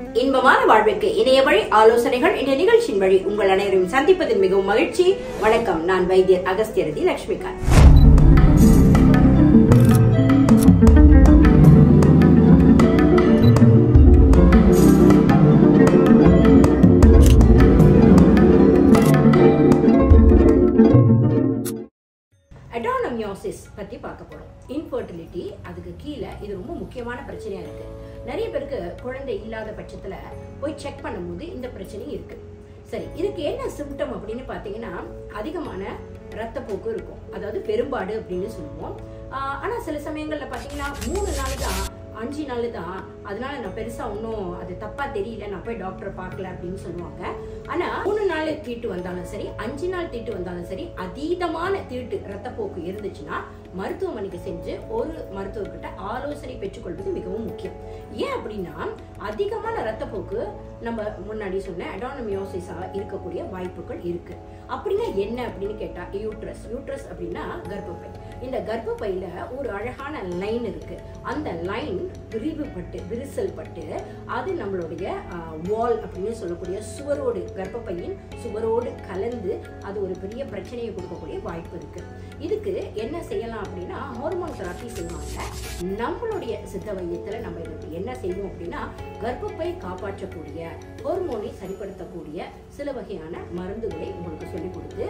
இன்பமான வாழ்விற்கு இணைய வழி ஆலோசனைகள் இந்த நிகழ்ச்சியின் வழி உங்கள் அனைவரையும் சந்திப்பதில் மிகவும் மகிழ்ச்சி வணக்கம் நான் வைத்தியர் அகஸ்தியரதி லட்சுமிகாந்த் அடானமியோசிஸ் பத்தி பார்க்க போறோம் இன்ஃபர்டிலிட்டி அதுக்கு கீழே இது ரொம்ப முக்கியமான பிரச்சனையா இருக்கு நிறைய பேருக்கு குழந்தை இல்லாத பட்சத்துல போய் செக் பண்ணும்போது இந்த பிரச்சனை இருக்கு சரி இதுக்கு என்ன சிம்டம் அப்படின்னு பாத்தீங்கன்னா அதிகமான ரத்தப்போக்கு இருக்கும் அதாவது பெரும்பாடு அப்படின்னு சொல்லுவோம் ஆஹ் ஆனா சில சமயங்கள்ல பாத்தீங்கன்னா மூணு நாள் தான் அஞ்சு நாள் தான் அதனால நான் பெருசா ஒன்றும் அது தப்பா தெரியல நான் போய் டாக்டரை பார்க்கல அப்படின்னு சொல்லுவாங்க ஆனா மூணு நாள் தீட்டு வந்தாலும் சரி அஞ்சு நாள் தீட்டு வந்தாலும் சரி அதீதமான தீட்டு ரத்தப்போக்கு இருந்துச்சுன்னா மருத்துவமனைக்கு சென்று ஒரு மருத்துவர்கிட்ட ஆலோசனை பெற்றுக்கொள்வது மிகவும் முக்கியம் ஏன் அப்படின்னா அதிகமான ரத்தப்போக்கு நம்ம முன்னாடி சொன்ன அடானமியோசிஸா இருக்கக்கூடிய வாய்ப்புகள் இருக்கு அப்படின்னா என்ன அப்படின்னு கேட்டா யூட்ரஸ் யூட்ரஸ் அப்படின்னா கர்ப்பப்பை இந்த கர்ப்பப்பையில ஒரு அழகான லைன் இருக்கு அந்த லைன் விரிவுபட்டு விரிசல் பட்டு அது நம்மளுடைய வால் அப்படின்னு சொல்லக்கூடிய சுவரோடு கர்ப்பப்பையின் சுவரோடு கலந்து அது ஒரு பெரிய பிரச்சனையை கொடுக்கக்கூடிய வாய்ப்பு இருக்கு இதுக்கு என்ன செய்யலாம் அப்படின்னா ஹார்மோன் தெராப்பி செய்வாங்க நம்மளுடைய சித்த வைத்தியத்துல நம்ம இதுக்கு என்ன செய்வோம் அப்படின்னா கர்ப்பப்பை காப்பாற்றக்கூடிய ஹார்மோனை சரிப்படுத்தக்கூடிய சில வகையான மருந்துகளை உங்களுக்கு சொல்லிக் கொடுத்து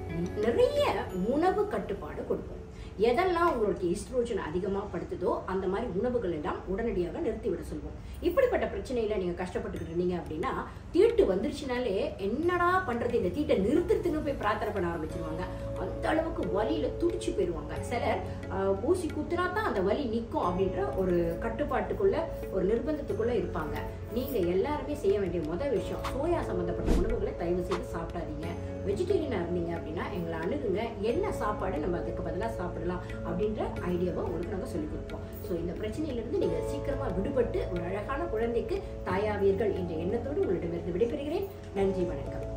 நிறைய உணவு கட்டுப்பாடு கொடுப்போம் எதெல்லாம் உங்களுக்கு ஈஸ்ட்ரோஜன் அதிகமாக படுத்துதோ அந்த மாதிரி உணவுகள் எல்லாம் உடனடியாக நிறுத்திவிட சொல்லுவோம் இப்படிப்பட்ட பிரச்சனையில நீங்க கஷ்டப்பட்டுக்கிட்டு இருந்தீங்க அப்படின்னா தீட்டு வந்துருச்சுனாலே என்னடா பண்றது இந்த தீட்டை நிறுத்துறதுன்னு போய் பிரார்த்தனை பண்ண ஆரம்பிச்சிருவாங்க அந்த அளவுக்கு வலியில துடிச்சு போயிடுவாங்க சிலர் ஆஹ், ஊசி குத்துனா தான் அந்த வலி நிற்கும் அப்படின்ற ஒரு கட்டுப்பாட்டுக்குள்ள ஒரு நிர்பந்தத்துக்குள்ள இருப்பாங்க நீங்க எல்லாருமே செய்ய வேண்டிய முதல் விஷயம் சோயா சம்பந்தப்பட்ட உணவுகளை தயவு செய்து சாப்பிடாதீங்க வெஜிடேரியனா இருந்தீங்க அப்படின்னா எங்களை அணுகுங்க என்ன சாப்பாடு நம்ம அதுக்கு பதிலாக சாப்பிடலாம் அப்படின்ற ஐடியாவை உங்களுக்கு நாங்கள் சொல்லிக் கொடுப்போம் ஸோ இந்த பிரச்சனையிலிருந்து நீங்க சீக்கிரமா விடுபட்டு ஒரு அழகான குழந்தைக்கு தாயாவீர்கள் என்ற எண்ணத்தோடு உங்களிடமிருந்து விடைபெறுகிறேன் நன்றி வணக்கம்